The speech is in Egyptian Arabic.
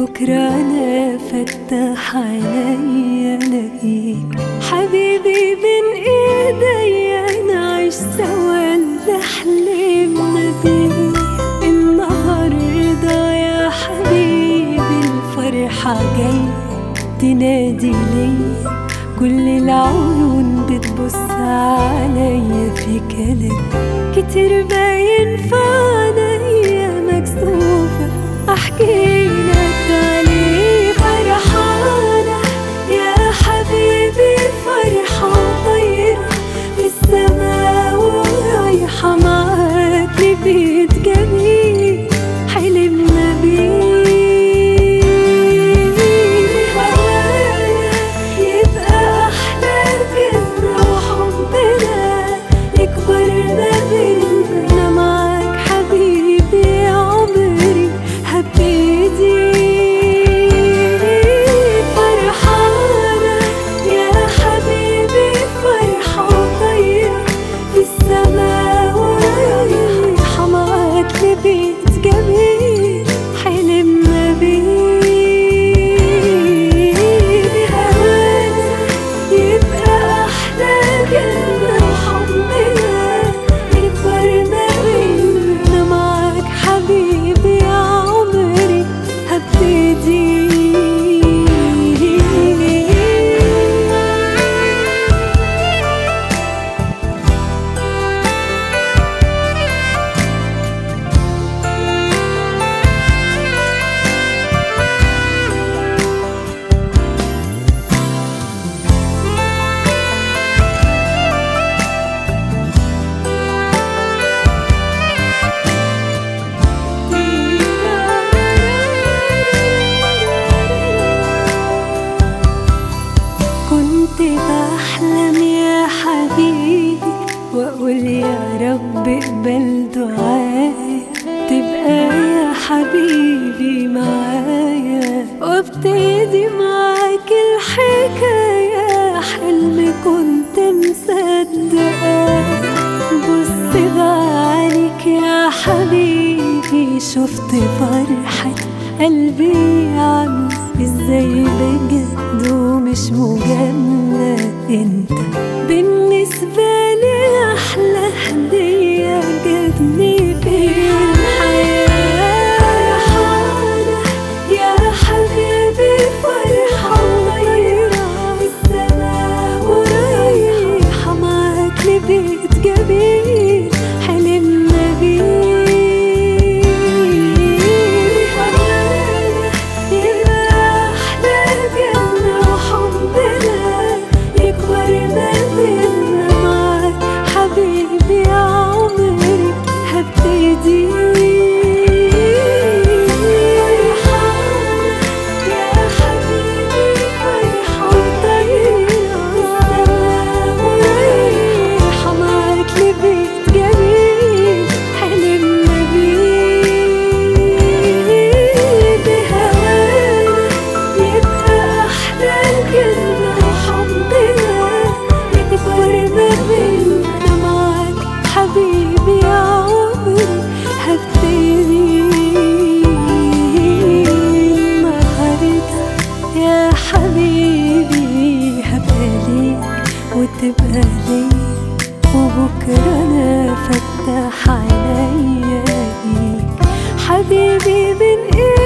بكرة أنا فتح عينيا ألاقيك حبيبي بين إيديا نعيش سوا اللي حلمنا بيه النهاردة يا حبيبي الفرحة جاي تنادي ليا كل العيون بتبص عليا في كلام كتير باين في عينيا مكسوفة احكي لك عليه فرحانة يا حبيبي فرحة طايرة في السما ورايحة معاك لبيت جميل حلمنا بيه هوانا يبقى أحلى جنة وحبنا يكبر ما بينا معاك حبيبي يا عمري هبتدي فرحانة يا حبيبي فرحة طايرة في السما ورايحة معاك لبيت جميل حلمنا بيه هوانا يبقى أحلى جنة وحبنا يكبر ما بينا معاك حبيبي يا عمري هبتدي كنت بحلم يا حبيبي واقول يا رب اقبل دعايا تبقى يا حبيبي معايا وابتدي معاك الحكاية حلم كنت مصدقاه بص بقى عليك يا حبيبي شفت فرحة قلبي عامل ازاي بجد ومش مجاملة انت بالنسبة لي احلى هدية جاتني في الحياة فرحانة يا حبيبي فرحة طايرة في السما ورايحة معاك لبيت جميل حلمنا بيه هوانا يبقى أحلى جنة وحبنا يكبر ما بينا معاك حبيبي يا عمري هبتدي فرحانة يا حبيبي فرحة طايرة السما ورايحة معاك لبيت جميل حلمنا بيه بهوانا يبقى أحلى جنة وحبنا يكبر ما بينا معاك حبيبي يا عمري هبتدي النهاردة يا حبيبي هبقى ليك وتبقى لي وبكرة أنا فتح عينيا ليك حبيبي بين إيدي